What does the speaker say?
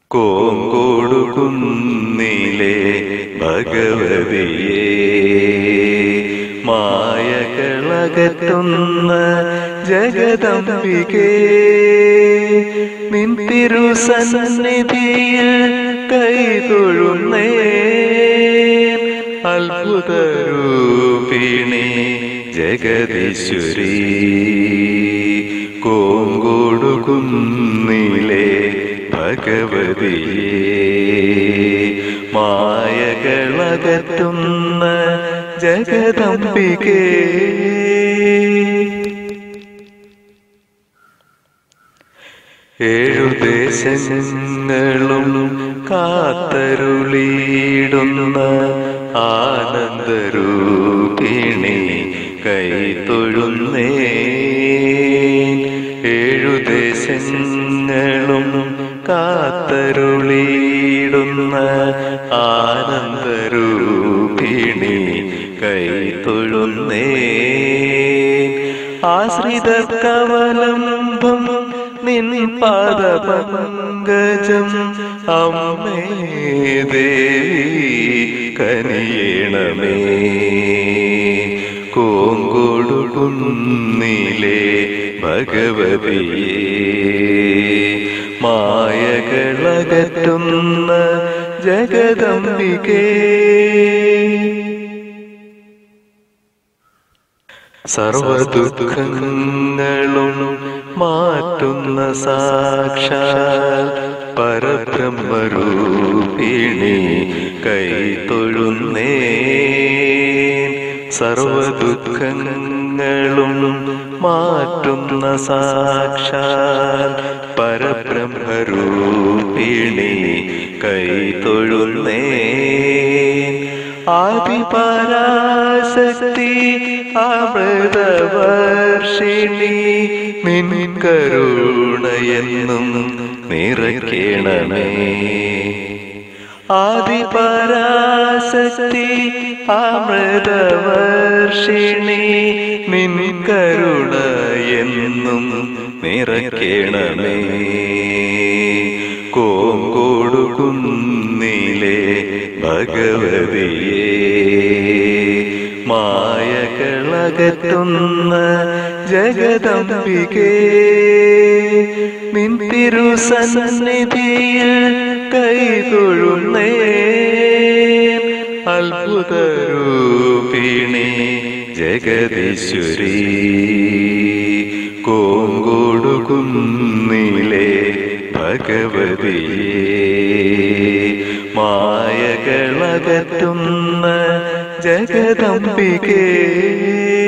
കോങ്കോടുകുന്നിലെ ഭഗവതിയെ മായകളകറ്റുന്ന ജഗദംബികേ നിൻ തിരുസന്നിധിയിൽ കൈതൊഴുന്നേ അത്ഭുതരൂപിണി ജഗദീശ്വരി കോങ്കോടുകുന്നിലെ ഭഗവതിയെ മായകളകറ്റുന്ന ജഗദംബികേ ഏഴു ദേശങ്ങളും കാത്തരുളിയിടുന്ന ആനന്ദരൂപിണി കൈതൊഴുന്നേ ഏഴു ദേശങ്ങളും കാത്തരുളിയിടുന്ന ആനന്ദരൂപിണി കൈതൊഴുന്നേ ആശ്രിത കവലംബം നിൻ പാദപങ്കജം അമ്മേ ദേവി കനിയണമേ കോങ്കോടുകുന്നിലെ ഭഗവതിയെ മായകളകറ്റുന്ന ജഗദംബികേ സർവദുഃഖങ്ങളും മാറ്റുന്ന സാക്ഷാൽ പരബ്രഹ്മരൂപിണി കൈതൊഴുന്നേ സർവദുഃഖങ്ങളും മാറ്റുന്ന സാക്ഷാൽ പരബ്രഹ്മരൂപിണി കൈതൊഴുന്നേ ആദിപരാശക്തി അമൃതവർഷിണി നിൻ കരുണയെന്നും നിറയ്ക്കണമേ ആദിപരാശക്തി അമൃതവർഷിണി നിൻ കരുണയെന്നും നിറയ്ക്കണമേ കോങ്കോടുകുന്നിലെ ഭഗവതിയെ മായകളകറ്റുന്ന ജഗദംബികേ നിൻ തിരുസന്നിധിയിൽ കൈതൊഴുന്നേ അത്ഭുതരൂപിണി ജഗദീശ്വരി കോങ്കോടുകുന്നിലെ ഭഗവതിയെ മായകളകറ്റുന്ന ജഗദംബികേ